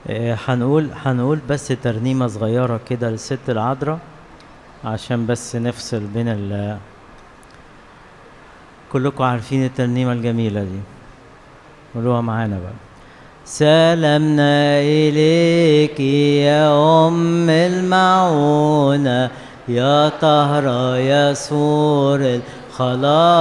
آه، هنقول هنقول بس ترنيمة صغيرة كده للست العذراء عشان بس نفصل بين ال كلكم عارفين الترنيمة الجميلة دي قولوها معانا بقى سلامنا إليك يا أم المعونة يا طهرة يا سور الخلاص